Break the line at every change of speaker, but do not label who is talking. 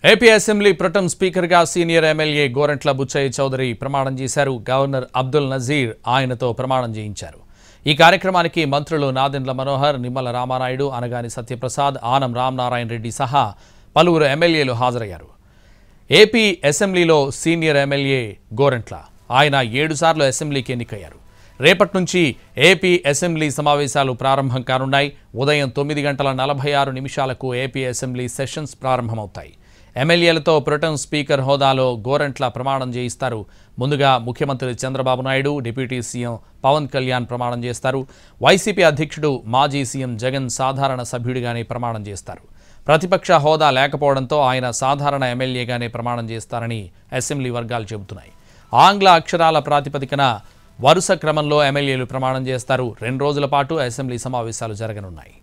AP assembly protem స్పీకర్గా senior MLA Gorantla Butchaiah Chowdary ప్రమాణం చేశారు గవర్నర్ అబ్దుల్ నజీర్ ఆయనతో ప్రమాణం చేయించారు ఈ కార్యక్రమానికి మంత్రులు నాదెండ్ల మనోహర్ నిమ్మల రామానాయుడు అనగాని సత్యప్రసాద్ ఆనం రామనారాయణ రెడ్డి సహా పలువురు ఎమ్మెల్యేలు హాజరయ్యారు ఏపీ అసెంబ్లీలో సీనియర్ ఎమ్మెల్యే గోరంట్ల ఆయన ఏడుసార్లు అసెంబ్లీకి ఎన్నికయ్యారు రేపటి నుంచి ఏపీ అసెంబ్లీ సమావేశాలు ప్రారంభం కానున్నాయి ఉదయం తొమ్మిది గంటల నలభై ఆరు నిమిషాలకు ఏపీ అసెంబ్లీ సెషన్స్ ప్రారంభమవుతాయి ఎమ్మెల్యేలతో ప్రొటం స్పీకర్ హోదాలో గోరంట్ల ప్రమాణం చేయిస్తారు ముందుగా ముఖ్యమంత్రి చంద్రబాబు నాయుడు డిప్యూటీ సీఎం పవన్ కళ్యాణ్ ప్రమాణం చేస్తారు వైసీపీ అధ్యక్షుడు మాజీ సీఎం జగన్ సాధారణ సభ్యుడిగానే ప్రమాణం చేస్తారు ప్రతిపక్ష హోదా లేకపోవడంతో ఆయన సాధారణ ఎమ్మెల్యేగానే ప్రమాణం చేస్తారని అసెంబ్లీ వర్గాలు చెబుతున్నాయి ఆంగ్ల అక్షరాల ప్రాతిపదికన వరుస క్రమంలో ఎమ్మెల్యేలు ప్రమాణం చేస్తారు రెండు రోజుల పాటు అసెంబ్లీ సమావేశాలు జరగనున్నాయి